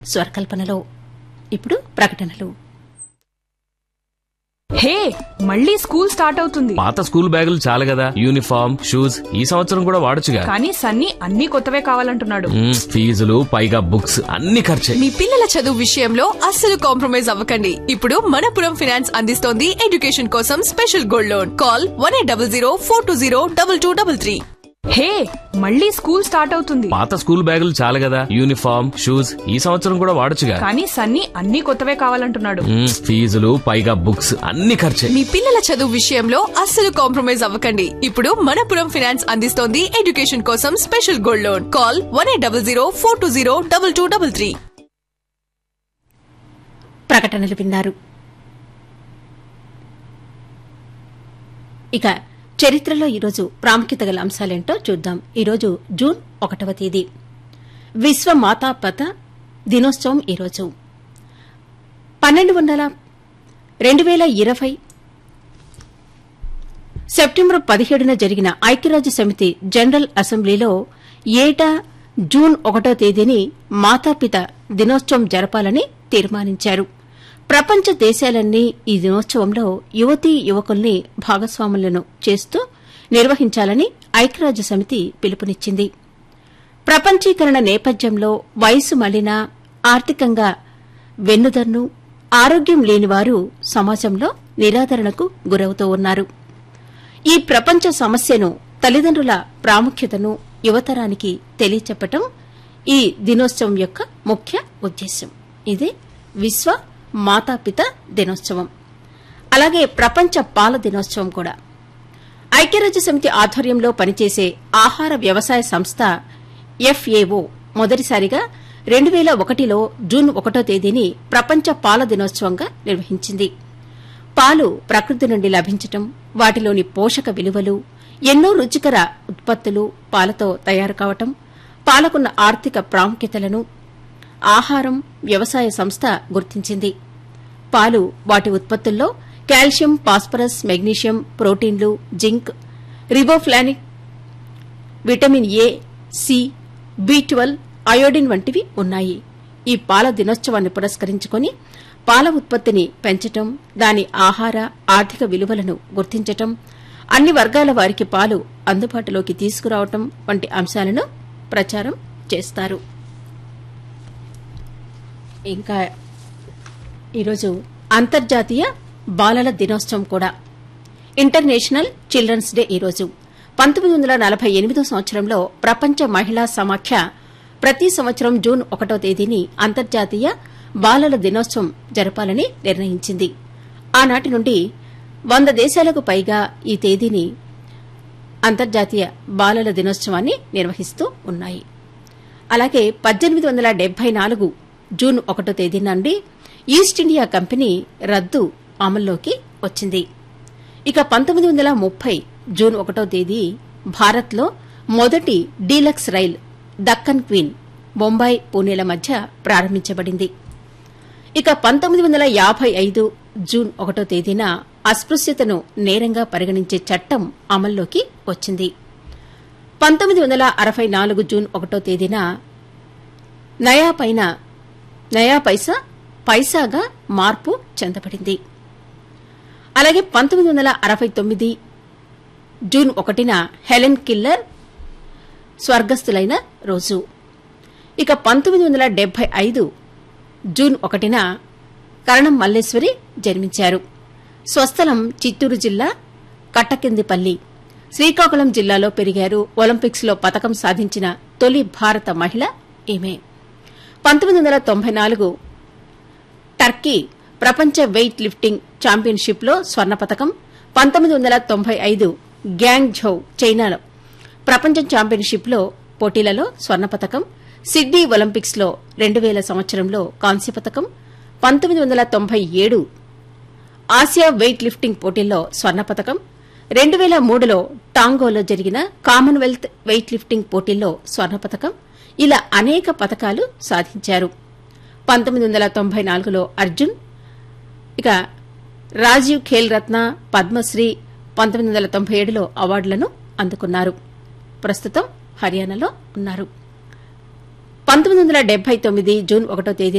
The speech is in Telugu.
స్వరకల్పనలో ఇప్పుడు ప్రకటనలు హే మళ్ళీ స్కూల్ స్టార్ట్ అవుతుంది పాత స్కూల్ బ్యాగులు చాలు కదా యూనిఫామ్ షూస్ ఈ సంవత్సరం కూడా వాడొచ్చుగా కానీ సన్నీ అన్ని కొత్తవే కావాలంటున్నాడు మ్మ్, ఫీజులు పైగా బుక్స్ అన్ని ఖర్చే మీ పిల్లల చదువు విషయంలో అస్సలు కాంప్రమైజ్ అవ్వకండి ఇప్పుడు మనపురం ఫైనాన్స్ అందిస్తోంది ఎడ్యుకేషన్ కోసం special gold loan call one eight double zero four two zero double two double three hey మళ్ళీ స్కూల్ స్టార్ట్ అవుతుంది పాత స్కూల్ బ్యాగులు చాలు కదా యూనిఫామ్ షూస్ ఈ సంవత్సరం కూడా వాడొచ్చుగా కానీ సన్నీ అన్ని కొత్తవే కావాలంటున్నాడు మ్మ్, ఫీజులు పైగా బుక్స్ అన్ని ఖర్చే మీ పిల్లల చదువు విషయంలో అస్సలు కాంప్రమైజ్ అవ్వకండి ఇప్పుడు మనపురం ఫైనాన్స్ అందిస్తోంది ఎడ్యుకేషన్ కోసం special gold loan call one eight double zero four two zero double two double three ప్రకటనలు విన్నారు ఇక చరిత్రలో ఈరోజు ప్రాముఖ్యత గల అంశాలేంటో చూద్దాం ఈరోజు జూన్ ఒకటవ తేదీ విశ్వ మాతాపత దినోత్సవం ఈరోజు పన్నెండు వందల రెండు వేల ఇరవై సెప్టెంబర్ పదిహేడున జరిగిన ఐక్యరాజ్య సమితి జనరల్ అసెంబ్లీలో ఏటా జూన్ ఒకటో తేదీని మాతాపిత దినోత్సవం జరపాలని తీర్మానించారు ప్రపంచ దేశాలన్నీ ఈ దినోత్సవంలో యువతీ యువకుల్ని భాగస్వాములను చేస్తూ నిర్వహించాలని ఐక్యరాజ్య సమితి పిలుపునిచ్చింది ప్రపంచీకరణ నేపథ్యంలో వయసు మళ్లిన ఆర్థికంగా వెన్నుదన్ను ఆరోగ్యం లేనివారు సమాజంలో నిరాదరణకు గురవుతూ ఉన్నారు ఈ ప్రపంచ సమస్యను తల్లిదండ్రుల ప్రాముఖ్యతను యువతరానికి తెలియచెప్పటం ఈ దినోత్సవం యొక్క ముఖ్య ఉద్దేశ్యం ఇదే విశ్వ మాతాపిత దినోత్సవం అలాగే ప్రపంచ పాల దినోత్సవం కూడా ఐక్యరాజ్య సమితి ఆధ్వర్యంలో పనిచేసే ఆహార వ్యవసాయ సంస్థ ఎఫ్ఏఓ మొదటిసారిగా రెండు వేల ఒకటిలో జూన్ ఒకటో తేదీని ప్రపంచ పాల దినోత్సవంగా నిర్వహించింది పాలు ప్రకృతి నుండి లభించటం వాటిలోని పోషక విలువలు ఎన్నో రుచికర ఉత్పత్తులు పాలతో తయారు కావటం పాలకున్న ఆర్థిక ప్రాముఖ్యతలను ఆహారం వ్యవసాయ సంస్థ గుర్తించింది పాలు వాటి ఉత్పత్తుల్లో కాల్షియం ఫాస్ఫరస్ మెగ్నీషియం ప్రోటీన్లు zinc riboflavin vitamin A C B twelve iodine వంటివి ఉన్నాయి ఈ పాల దినోత్సవాన్ని పురస్కరించుకొని పాల ఉత్పత్తిని పెంచటం దాని ఆహార ఆర్థిక విలువలను గుర్తించటం అన్ని వర్గాల వారికి పాలు అందుబాటులోకి తీసుకురావటం వంటి అంశాలను ప్రచారం చేస్తారు ఇంకా ఈరోజు అంతర్జాతీయ బాలల దినోత్సవం కూడా ఇంటర్నేషనల్ చిల్డ్రన్స్ డే ఈరోజు పంతొమ్మిది వందల నలభై ఎనిమిదో సంవత్సరంలో ప్రపంచ మహిళా సమాఖ్య ప్రతి సంవత్సరం జూన్ ఒకటో తేదీని అంతర్జాతీయ బాలల దినోత్సవం జరపాలని నిర్ణయించింది ఆనాటి నుండి వంద దేశాలకు పైగా ఈ తేదీని అంతర్జాతీయ బాలల దినోత్సవాన్ని నిర్వహిస్తూ ఉన్నాయి అలాగే పద్దెనిమిది వందల డెబ్బై నాలుగు జూన్ ఒకటో తేదీ నుండి ఈస్ట్ ఇండియా కంపెనీ రద్దు అమల్లోకి వచ్చింది ఇక పంతొమ్మిది వందల ముప్పై జూన్ ఒకటో తేదీ భారత్లో మొదటి deluxe rail Deccan queen Bombay పూణేల మధ్య ప్రారంభించబడింది ఇక పంతొమ్మిది వందల యాభై ఐదు జూన్ ఒకటో తేదీన అస్పృశ్యతను నేరంగా పరిగణించే చట్టం అమల్లోకి వచ్చింది పంతొమ్మిది వందల అరవై నాలుగు జూన్ ఒకటో తేదీన నయా పైన నయా పైసా పైసాగా మార్పు చెందబడింది అలాగే పంతొమ్మిది వందల అరవై తొమ్మిది జూన్ ఒకటిన హెలెన్ కిల్లర్ స్వర్గస్థులైన రోజు ఇక పంతొమ్మిది వందల డెబ్బై ఐదు జూన్ ఒకటిన కరణం మల్లేశ్వరి జన్మించారు స్వస్థలం చిత్తూరు జిల్లా కట్టకిందిపల్లి శ్రీకాకుళం జిల్లాలో పెరిగారు ఒలింపిక్స్ లో పతకం సాధించిన తొలి భారత మహిళ ఈమె పంతొమ్మిది వందల తొంభై నాలుగు టర్కీ ప్రపంచ వెయిట్ లిఫ్టింగ్ ఛాంపియన్షిప్లో స్వర్ణ పతకం పంతొమ్మిది వందల తొంభై ఐదు గ్యాంగ్ ఝౌ చైనాలో ప్రపంచ ఛాంపియన్షిప్లో పోటీలలో స్వర్ణ పతకం సిడ్నీ ఒలింపిక్స్ లో రెండు వేల సంవత్సరంలో కాంస్య పతకం పంతొమ్మిది వందల తొంభై ఏడు ఆసియా వెయిట్ లిఫ్టింగ్ పోటీల్లో స్వర్ణ పతకం రెండు వేల మూడులో టాంగోలో జరిగిన కామన్వెల్త్ వెయిట్ లిఫ్టింగ్ పోటీల్లో స్వర్ణ పతకం ఇలా అనేక పతకాలు సాధించారు పంతొమ్మిది వందల తొంభై నాలుగులో అర్జున్ ఇక రాజీవ్ ఖేల్ రత్న పద్మశ్రీ పంతొమ్మిది వందల తొంభై ఏడులో అవార్డులను అందుకున్నారు ప్రస్తుతం హర్యానాలో ఉన్నారు పంతొమ్మిది వందల డెబ్బై తొమ్మిది జూన్ ఒకటో తేదీ